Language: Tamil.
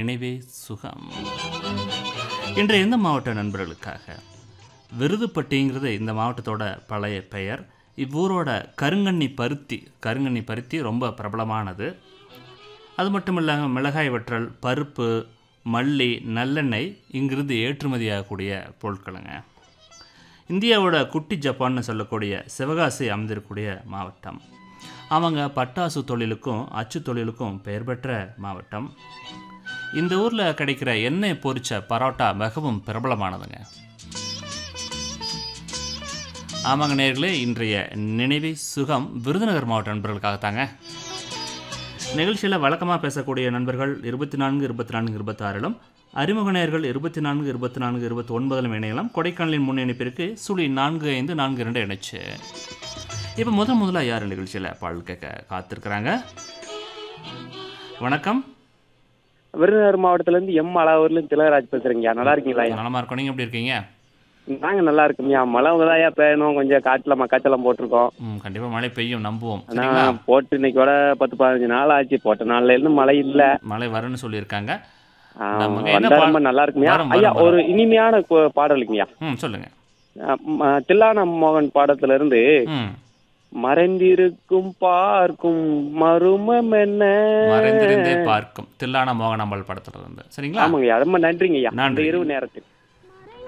நினைவே சுகம் இன்று எந்த மாவட்ட நண்பர்களுக்காக விருதுப்பட்டிங்கிறது இந்த மாவட்டத்தோட பழைய பெயர் இவ்வூரோட கருங்கண்ணி பருத்தி கருங்கண்ணி பருத்தி ரொம்ப பிரபலமானது அது மட்டும் இல்லாமல் மிளகாய் வற்றல் பருப்பு மல்லி நல்லெண்ணெய் இங்கிருந்து ஏற்றுமதியாகக்கூடிய பொருட்களுங்க இந்தியாவோட குட்டி ஜப்பான்னு சொல்லக்கூடிய சிவகாசி அமைந்திருக்கக்கூடிய மாவட்டம் அவங்க பட்டாசு தொழிலுக்கும் அச்சு தொழிலுக்கும் பெயர் பெற்ற மாவட்டம் இந்த ஊரில் கிடைக்கிற எண்ணெய் பொரிச்ச பரோட்டா மிகவும் பிரபலமானதுங்க ஆமாங்க நேர்களே இன்றைய நினைவை சுகம் விருதுநகர் மாவட்ட நண்பர்களுக்காகத்தாங்க நிகழ்ச்சியில் வழக்கமாக பேசக்கூடிய நண்பர்கள் இருபத்தி நான்கு இருபத்தி நான்கு இருபத்தாறிலும் அறிமுக நேயர்கள் இருபத்தி நான்கு இருபத்தி நான்கு இருபத்தி ஒன்பதிலும் இணையலாம் கொடைக்கானலின் முன் இணைப்பிற்கு சுழி நான்கு ஐந்து நான்கு இரண்டு இணைச்சு இப்போ முதல் முதல்ல யார் நிகழ்ச்சியில் பாடல் கேட்க காத்திருக்கிறாங்க வணக்கம் விருதுநகர் மாவட்டத்துல இருந்து எம் அலாவூர்ல திலகராஜ் பேசுறீங்க நல்லா இருக்கீங்களா ஐயா? நலமா இருக்கோம் நீங்கள் எப்படி இருக்கீங்க நாங்க நல்லா இருக்கோம்யா மழை தான் பெய்யணும் கொஞ்சம் காட்டுல மக்காச்சலம் போட்டிருக்கோம் ம் கண்டிப்பாக மழை பெய்யும் நம்புவோம் ஆனா சரிங்களா போட்டு இன்னைக்கோட பத்து பதினஞ்சு நாள் ஆச்சு போட்ட நாள்ல இருந்து மழை இல்ல மழை வரும்னு சொல்லியிருக்காங்க ஆ, நமக்கு என்ன வந்தா பா- ரொம்ப நல்லா இருக்குங்கய்யா வரும், ஐயா வரும், ஒரு இனிமையான கு- பாடலுங்கய்யா ம் சொல்லுங்க ஆ, ம- தில்லான மோகன் பாடத்துல இருந்து ம் மறைந்திருக்கும் பார்க்கும் மருமம் என்ன மறைந்திருந்தே பார்க்கும் தில்லான மோகனாம்பல் படத்துல இருந்து சரிங்களா ஆமாங்கய்யா ரொம்ப நன்றிங்கய்யா நன்றி. இந்த இரவு நேரத்துக்கு